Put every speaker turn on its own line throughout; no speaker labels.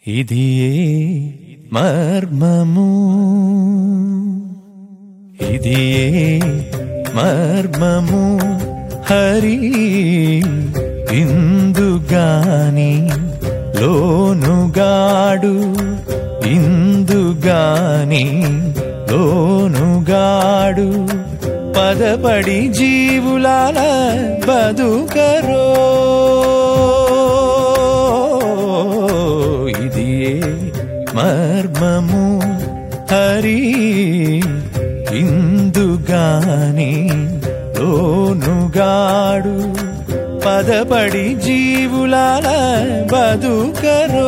ఇది ఏ మర్మము ఇది ఏ మర్మము హరి ఇందుగాని లోనుగాడు ఇందుగాని లోనుగాడు పదపడి జీవులాల బదుకరో ఇది ఏ మర్మము హరి ఇందుగాని లోనుగాడు పదపడి జీవులాల బదుకరో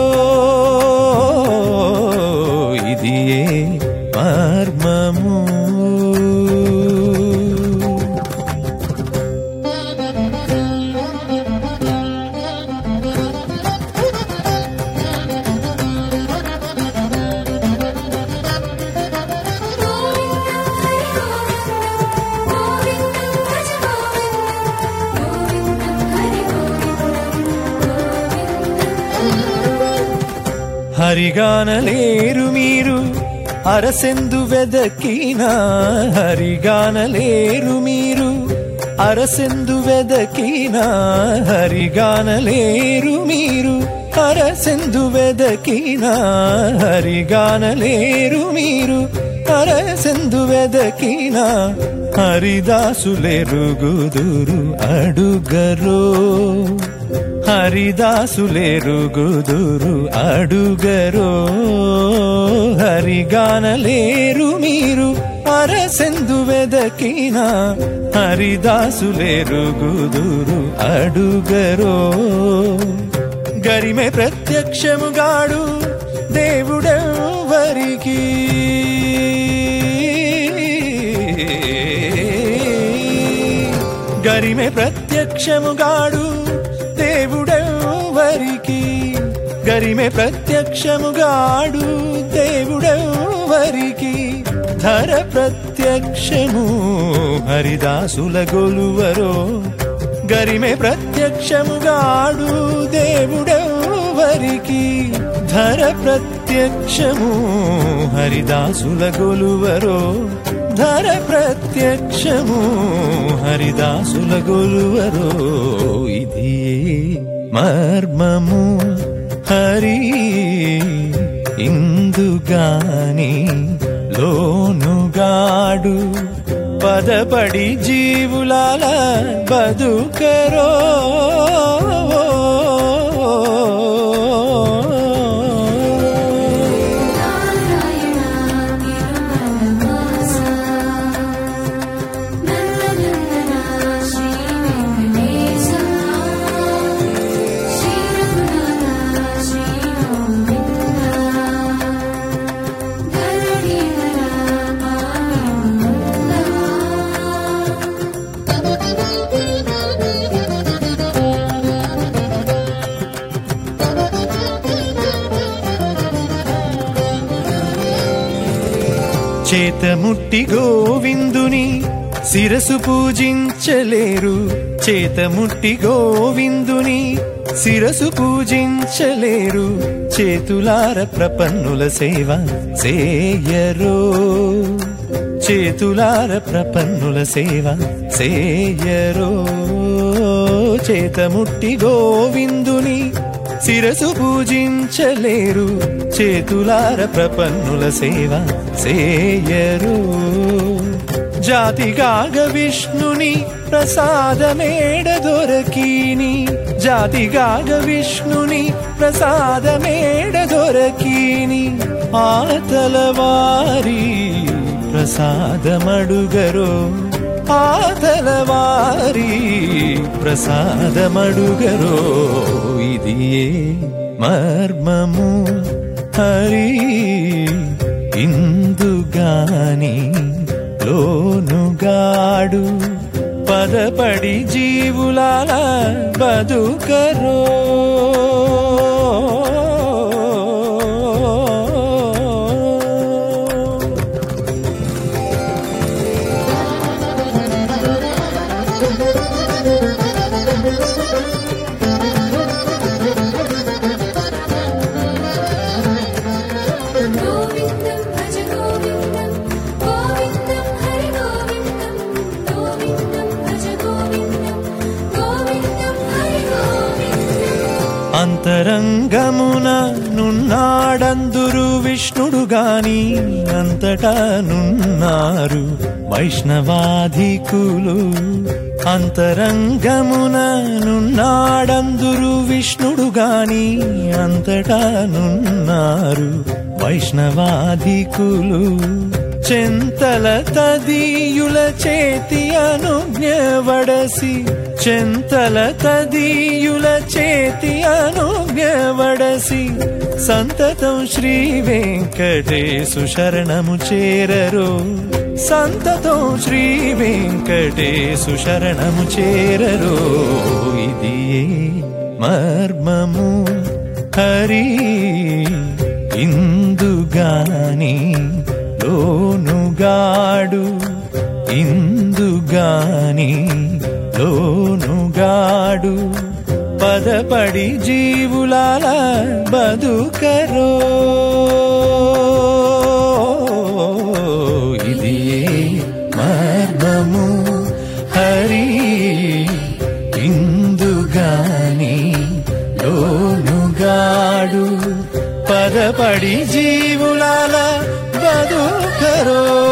ఇది ఏ మర్మము హరిగానలేరు మీరు అరసెందు వెదకినా హరిగానలేరు మీరు అరసెందు వెదకినా హరిగానలేరు మీరు అరసెందు వెదకినా హరిగానలేరు మీరు అరసెందు వెదకినా హరిదాసులెరుగుదురు అడుగరో హరిదాసులేరుగుదురు అడుగరో హరిగానలేరు మీరు అరసెందు వెదకిన హరిదాసులేరుగుదురు అడుగరో గరిమె ప్రత్యక్షముగాడు దేవుడెవరికి గరిమె ప్రత్యక్షముగాడు దేవుడెవరికి గరిమె ప్రత్యక్షముగాడు దేవుడెవరికి ధర ప్రత్యక్షము హరిదాసుల గొలువరో గరిమె ప్రత్యక్షముగాడు దేవుడెవరికి ధర ప్రత్యక్షము హరిదాసుల గొలువరో ధర ప్రత్యక్షము హరిదాసుల గొలువరో ఇది మర్మము హరి ఇందుగాని లోనుగాడు పదపడి జీవులాల బదుకరో చేతముట్టి గోవిందుని శిరసు పూజించలేరు చేతముట్టి గోవిందుని శిరసు పూజించలేరు చేతులార ప్రపన్నుల సేవ సేయరో చేతులార ప్రపన్నుల సేవ సేయరో చేతముట్టి గోవిందుని శిరసు పూజించలేరు చేతులార ప్రపన్నుల సేవ సేయరు జాతిగాగ విష్ణుని ప్రసాదమేడ దొరకీని జాతిగాగ విష్ణుని ప్రసాదమేడ దొరకీని ఆతలవారి ప్రసాదమడుగరో ఆతలవారి ప్రసాదమడుగరో ఇది ఏ మర్మము హరి ఇందుగాని లోనుగాడు పదపడి జీవులాల బదుకరో
Thank you.
అంతరంగమున నున్నాడందురు విష్ణుడు గాని అంతటా నున్నారు వైష్ణవాధికులు అంతరంగమున నున్నాడందురు విష్ణుడు గాని అంతటా నున్నారు వైష్ణవాధికులు చెంతల తదీయుల చేతి అనుజ్ఞవడసి చెంతల తదీయుల చేతి అనుజ్ఞవడసి సంతతం శ్రీ వెంకటేశు శరణము చేరరు సంతతం శ్రీ వెంకటేశు శరణము చేరరు ఇది మర్మము హరి ఇందుగాని లోనుగాడు ఇందుగాని లోనుగాడు పదపడి జీవులాల బదుకరో ఇది మర్మము హరి ఇందుగాని లోనుగాడు పదపడి జీవులాల బదుకరో